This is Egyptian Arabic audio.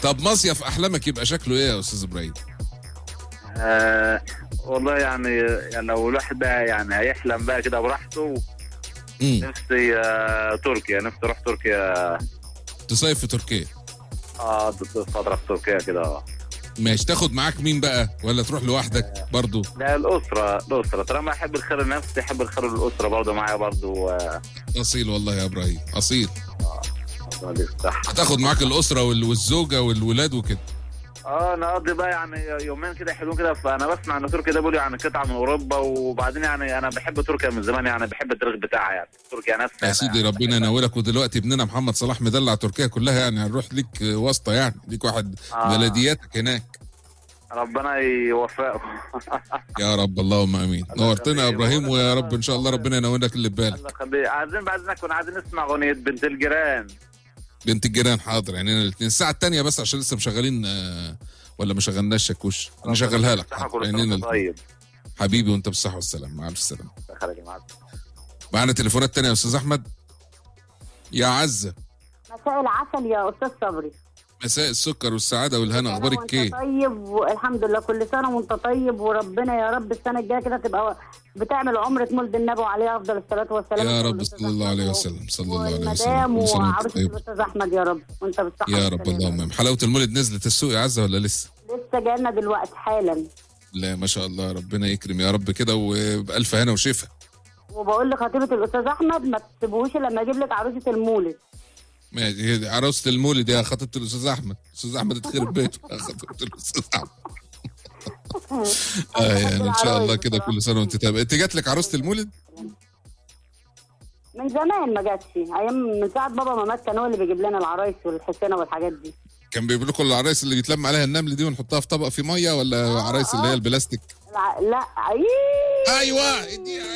طب مصيف احلامك يبقى شكله ايه يا استاذ ابراهيم آه والله يعني يعني لو الواحد بقى يعني هيحلم بقى كده براحته امم نفسي آه تركيا نفسي اروح تركيا تصيف في تركيا اه ضد فتره في تركيا كده آه. ماشي تاخد معاك مين بقى ولا تروح لوحدك برضو لا الاسره الاسره طالما احب الخير لنفسي احب الخير للاسره برضه معايا برضه آه، اصيل والله يا ابراهيم اصيل الله يفتح. هتاخد معاك الاسره وال- والزوجه والولاد وكده اه نقضي بقى يعني يومين كده حلوين كده فانا بسمع ان تركيا ده بيقولوا يعني قطعه من اوروبا وبعدين يعني انا بحب تركيا من زمان يعني بحب التاريخ بتاعها يعني تركيا نفسها يا سيدي يعني ربنا ينولك ودلوقتي ابننا محمد صلاح مدلع تركيا كلها يعني هنروح ليك واسطه يعني ليك واحد آه. بلدياتك هناك ربنا يوفقه يا رب اللهم امين نورتنا يا ابراهيم ويا رب ان شاء الله ربنا ينولك اللي في بالك الله يخليك عايزين بعد اذنك كنا عايزين نسمع اغنيه بنت الجيران بنت الجيران حاضر يعني الاثنين الساعه الثانيه بس عشان لسه مشغلين آه، ولا ما شغلناش شاكوش نشغلها لك صحة حاضر. كل عينينا سنة الاتنين. طيب حبيبي وانت بالصحه والسلامه مع الف سلامه خليك معاك معانا تليفونات تانية يا استاذ احمد يا عزه مساء العسل يا استاذ صبري مساء السكر والسعاده والهنا اخبارك وانت ايه طيب والحمد لله كل سنه وانت طيب وربنا يا رب السنه الجايه كده تبقى بتعمل عمره مولد النبي وعليه افضل الصلاه والسلام يا كل رب أستاذ صلى الله عليه أحمد وسلم صلى الله عليه وسلم والمدام كل سنة وانت وعروسه طيب. الاستاذ احمد يا رب وانت بالصحه يا رب والسلامة. اللهم امين حلاوه المولد نزلت السوق يا عزه ولا لسه لسه جايلنا دلوقتي حالا لا ما شاء الله ربنا يكرم يا رب كده وبألف هنا وشفا وبقول لخطيبه الاستاذ احمد ما تسيبوش لما اجيب لك عروسه المولد ماشي هي دي عروسة المولد يا خطيبة الأستاذ أحمد الأستاذ أحمد اتخرب بيته يا خطيبة الأستاذ أحمد آه يعني إن شاء الله كده كل سنة وأنت طيب أنت جات لك عروسة المولد؟ من زمان ما جاتش ايام من ساعه بابا ما مات كان هو اللي بيجيب لنا العرايس والحسنه والحاجات دي كان بيجيب لكم العرايس اللي بيتلم عليها النمل دي ونحطها في طبق فيه مية ولا عرايس اللي هي البلاستيك؟ الع- لا ايه أيوه اديها